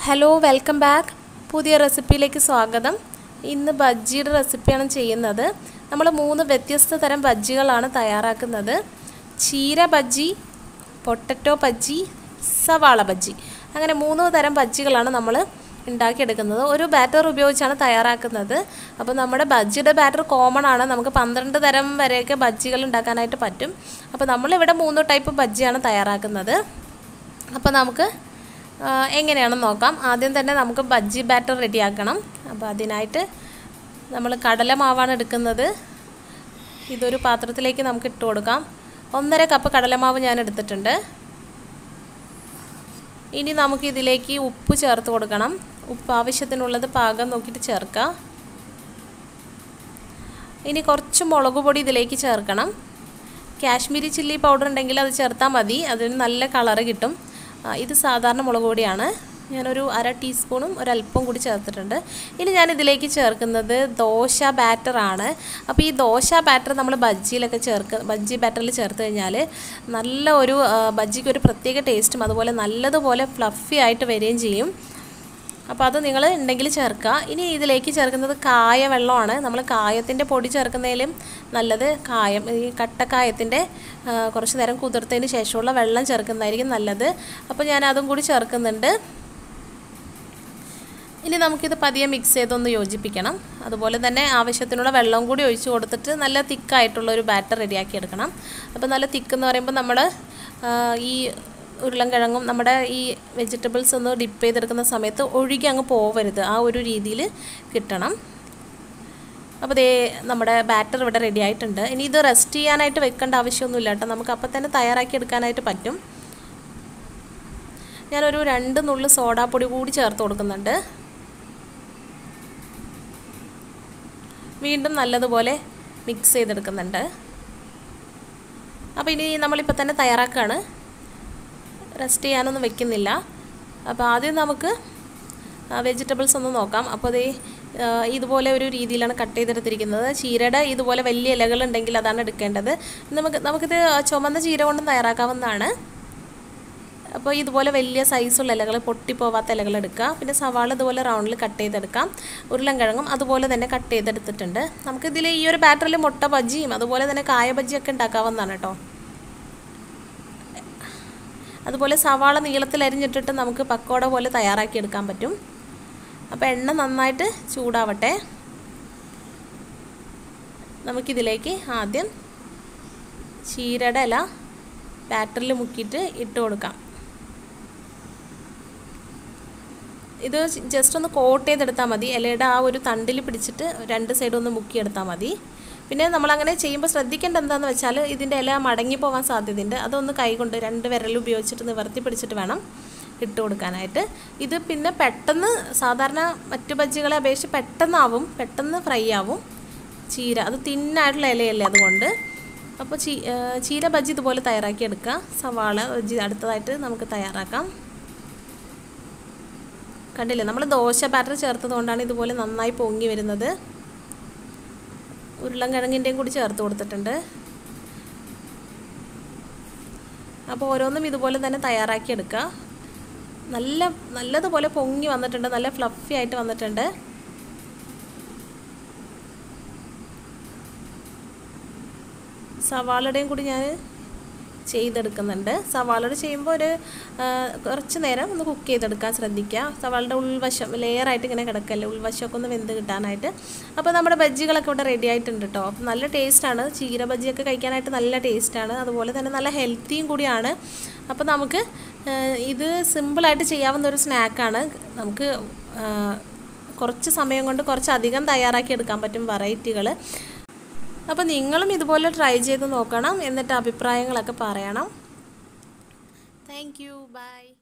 hello welcome back പുതിയ റെസിപ്പിയിലേക്ക് സ്വാഗതം ഇന്ന് ബജ്ജിയുടെ റെസിപ്പിയാണ് ചെയ്യുന്നത് നമ്മൾ മൂന്ന് വ്യത്യസ്ത തരം ബജ്ജികളാണ് തയ്യാറാക്കുന്നത് ചീര ബജ്ജി പൊട്ടറ്റോ ബജ്ജി സവാള ബജ്ജി അങ്ങനെ മൂന്ന് തരം ബജ്ജികളാണ് നമ്മൾ ഉണ്ടാക്കിയെടുക്കുന്നത് ഒരു ബാറ്റർ ഉപയോഗിച്ചാണ് തയ്യാറാക്കുന്നത് അപ്പോൾ നമ്മുടെ ബജ്ജിയുടെ ബാറ്റർ കോമൺ ആണ് നമുക്ക് പന്ത്രണ്ട് തരം വരെയൊക്കെ ബജ്ജികൾ ഉണ്ടാക്കാനായിട്ട് പറ്റും അപ്പോൾ നമ്മളിവിടെ മൂന്ന് ടൈപ്പ് ബജ്ജിയാണ് തയ്യാറാക്കുന്നത് അപ്പോൾ നമുക്ക് ആ, എങ്ങനെയാണെന്ന് നോക്കാം ആദ്യം തന്നെ നമുക്ക് ബജ്ജി ബാറ്റർ റെഡിയാക്കണം അപ്പോൾ അതിനായിട്ട് നമ്മൾ കടലമാവാണ് എടുക്കുന്നത് ഇതൊരു പാത്രത്തിലേക്ക് നമുക്ക് ഇട്ട് കൊടുക്കാം ഒന്നര കപ്പ് കടലമാവ് ഞാൻ എടുത്തിട്ടുണ്ട് ഇനി നമുക്ക് ഇതിലേക്ക് ഉപ്പ് ചേർത്ത് കൊടുക്കണം ഉപ്പ് ആവശ്യത്തിനുള്ളത് പാകം നോക്കിയിട്ട് ചേർക്കാം ഇനി കുറച്ച് മുളക് പൊടി ഇതിലേക്ക് ചേർക്കണം കാശ്മീരി ചില്ലി പൗഡർ ഉണ്ടെങ്കിൽ അത് ചേർത്താൽ മതി അതിന് നല്ല കളറ് കിട്ടും ആ, ഇത് സാധാരണ മുളക് പൊടിയാണ് ഞാനൊരു അര ടീസ്പൂണും ഒരല്പം കൂടി ചേർത്തിട്ടുണ്ട് ഇനി ഞാൻ ഇതിലേക്ക് ചേർക്കുന്നത് ദോശ ബാറ്ററാണ് അപ്പോൾ ഈ ദോശ ബാറ്റർ നമ്മൾ ബജ്ജിയിലൊക്കെ ചേർക്ക് ബജ്ജി ബാറ്ററിൽ ചേർത്ത് കഴിഞ്ഞാൽ നല്ല ഒരു ആ, ബജ്ജിക്ക് ഒരു പ്രത്യേക ടേസ്റ്റും അതുപോലെ നല്ലതുപോലെ ഫ്ലഫി ആയിട്ട് വരികയും ചെയ്യും അപ്പോൾ അത് നിങ്ങൾ ഉണ്ടെങ്കിൽ ചേർക്കുക ഇനി ഇതിലേക്ക് ചേർക്കുന്നത് കായ വെള്ളമാണ് നമ്മൾ കായത്തിൻ്റെ പൊടി ചേർക്കുന്നതിലും നല്ലത് കായം ഈ കട്ടക്കായത്തിൻ്റെ ആ, കുറച്ച് നേരം കുതിർത്തതിന് ശേഷമുള്ള വെള്ളം ചേർക്കുന്നതായിരിക്കും നല്ലത് അപ്പോൾ ഞാൻ അതും കൂടി ചേർക്കുന്നുണ്ട് ഇനി നമുക്കിത് പതിയെ മിക്സ് ചെയ്തൊന്ന് യോജിപ്പിക്കണം അതുപോലെ തന്നെ ആവശ്യത്തിനുള്ള വെള്ളം കൂടി ഒഴിച്ച് കൊടുത്തിട്ട് നല്ല തിക്കായിട്ടുള്ള ഒരു ബാറ്റർ റെഡിയാക്കി എടുക്കണം അപ്പോൾ നല്ല തിക്ക് എന്ന് പറയുമ്പോൾ നമ്മൾ ഈ ഉരുളൻകിഴങ്ങും നമ്മുടെ ഈ വെജിറ്റബിൾസ് ഒന്ന് ഡിപ്പ് ചെയ്തെടുക്കുന്ന സമയത്ത് ഒഴുകി അങ്ങ് പോവരുത് ആ ഒരു രീതിയിൽ കിട്ടണം അപ്പോൾ ദേ നമ്മുടെ ബാറ്റർ ഇവിടെ റെഡി ആയിട്ടുണ്ട് ഇനി ഇത് റെസ്റ്റ് ചെയ്യാനായിട്ട് വെക്കേണ്ട ആവശ്യമൊന്നുമില്ല കേട്ടോ നമുക്ക് അപ്പം തന്നെ തയ്യാറാക്കി എടുക്കാനായിട്ട് പറ്റും ഞാനൊരു രണ്ട് നുള്ളു സോഡാപ്പൊടി കൂടി ചേർത്ത് കൊടുക്കുന്നുണ്ട് വീണ്ടും നല്ലതുപോലെ മിക്സ് ചെയ്തെടുക്കുന്നുണ്ട് അപ്പോൾ ഇനി നമ്മളിപ്പോൾ തന്നെ തയ്യാറാക്കുകയാണ് റെസ്റ്റ് ചെയ്യാനൊന്നും വെക്കുന്നില്ല അപ്പോൾ ആദ്യം നമുക്ക് വെജിറ്റബിൾസ് ഒന്ന് നോക്കാം അപ്പോൾ അതേ ഇതുപോലെ ഒരു രീതിയിലാണ് കട്ട് ചെയ്തെടുത്തിരിക്കുന്നത് ചീരയുടെ ഇതുപോലെ വലിയ ഇലകൾ ഉണ്ടെങ്കിൽ അതാണ് എടുക്കേണ്ടത് നമുക്ക് നമുക്കിത് ചുമന്ന ചീര കൊണ്ടും തയ്യാറാക്കാവുന്നതാണ് അപ്പോൾ ഇതുപോലെ വലിയ സൈസുള്ള ഇലകൾ പൊട്ടിപ്പോവാത്ത ഇലകൾ എടുക്കുക പിന്നെ സവാള ഇതുപോലെ റൗണ്ടിൽ കട്ട് ചെയ്തെടുക്കാം ഉരുളൻകിഴങ്ങും അതുപോലെ തന്നെ കട്ട് ചെയ്തെടുത്തിട്ടുണ്ട് നമുക്കിതിൽ ഈ ഒരു ബാറ്ററിൽ മുട്ട ബജ്ജിയും അതുപോലെ തന്നെ കായ ബജ്ജിയൊക്കെ ഉണ്ടാക്കാവുന്നതാണ് കേട്ടോ അതുപോലെ സവാള നീളത്തിൽ അരിഞ്ഞിട്ടിട്ട് നമുക്ക് പക്കോട പോലെ തയ്യാറാക്കി എടുക്കാൻ പറ്റും അപ്പോൾ എണ്ണ നന്നായിട്ട് ചൂടാവട്ടെ നമുക്കിതിലേക്ക് ആദ്യം ചീരയുടെ ഇല ബാറ്ററിൽ മുക്കിയിട്ട് ഇട്ട് കൊടുക്കാം ഇത് ജസ്റ്റ് ഒന്ന് കോട്ട് ചെയ്തെടുത്താൽ മതി ഇലയുടെ ആ ഒരു തണ്ടിൽ പിടിച്ചിട്ട് രണ്ട് സൈഡും ഒന്ന് മുക്കിയെടുത്താൽ മതി പിന്നെ നമ്മളങ്ങനെ ചെയ്യുമ്പോൾ ശ്രദ്ധിക്കേണ്ട എന്താണെന്ന് വെച്ചാൽ ഇതിൻ്റെ ഇല മടങ്ങി പോകാൻ സാധ്യതയുണ്ട് അതൊന്ന് കൈകൊണ്ട് രണ്ട് വിരൽ ഉപയോഗിച്ചിട്ട് നിവർത്തി പിടിച്ചിട്ട് വേണം ഇട്ട് കൊടുക്കാനായിട്ട് ഇത് പിന്നെ പെട്ടെന്ന് സാധാരണ മറ്റു ബജ്ജികളെ അപേക്ഷിച്ച് പെട്ടെന്നാവും പെട്ടെന്ന് ഫ്രൈ ആവും ചീര അത് തിന്നായിട്ടുള്ള ഇലയല്ലേ അതുകൊണ്ട് അപ്പോൾ ചീ ചീര ബജ്ജി ഇതുപോലെ തയ്യാറാക്കി എടുക്കുക സവാള ബജ്ജി അടുത്തതായിട്ട് നമുക്ക് തയ്യാറാക്കാം കണ്ടില്ലേ നമ്മൾ ദോശ ബാറ്റർ ചേർത്തത് കൊണ്ടാണ് ഇതുപോലെ നന്നായി പൊങ്ങി വരുന്നത് ഉരുളൻകിഴങ്ങിൻ്റെയും കൂടി ചേർത്ത് കൊടുത്തിട്ടുണ്ട് അപ്പോൾ ഓരോന്നും ഇതുപോലെ തന്നെ തയ്യാറാക്കി എടുക്കുക നല്ല നല്ലതുപോലെ പൊങ്ങി വന്നിട്ടുണ്ട് നല്ല ഫ്ലഫി ആയിട്ട് വന്നിട്ടുണ്ട് സവാളയുടെയും കൂടി ഞാൻ ചെയ്തെടുക്കുന്നുണ്ട് സവാളയുടെ ചെയ്യുമ്പോൾ ഒരു കുറച്ച് നേരം ഒന്ന് കുക്ക് ചെയ്തെടുക്കാൻ ശ്രദ്ധിക്കുക സവാളയുടെ ഉൾവശം ലെയറായിട്ട് ഇങ്ങനെ കിടക്കല്ലേ ഉൾവശമൊക്കെ ഒന്ന് വെന്ത് കിട്ടാനായിട്ട് അപ്പോൾ നമ്മുടെ ബജ്ജികളൊക്കെ ഇവിടെ റെഡി ആയിട്ടുണ്ട് കേട്ടോ അപ്പോൾ നല്ല ടേസ്റ്റാണ് ചീര ബജ്ജിയൊക്കെ കഴിക്കാനായിട്ട് നല്ല ടേസ്റ്റാണ് അതുപോലെ തന്നെ നല്ല ഹെൽത്തിയും കൂടിയാണ് അപ്പോൾ നമുക്ക് ഇത് സിമ്പിളായിട്ട് ചെയ്യാവുന്ന ഒരു സ്നാക്കാണ് നമുക്ക് കുറച്ച് സമയം കൊണ്ട് കുറച്ചധികം തയ്യാറാക്കി എടുക്കാൻ പറ്റും വെറൈറ്റികൾ അപ്പോൾ നിങ്ങളും ഇതുപോലെ ട്രൈ ചെയ്ത് നോക്കണം എന്നിട്ട് അഭിപ്രായങ്ങളൊക്കെ പറയണം താങ്ക് യു ബൈ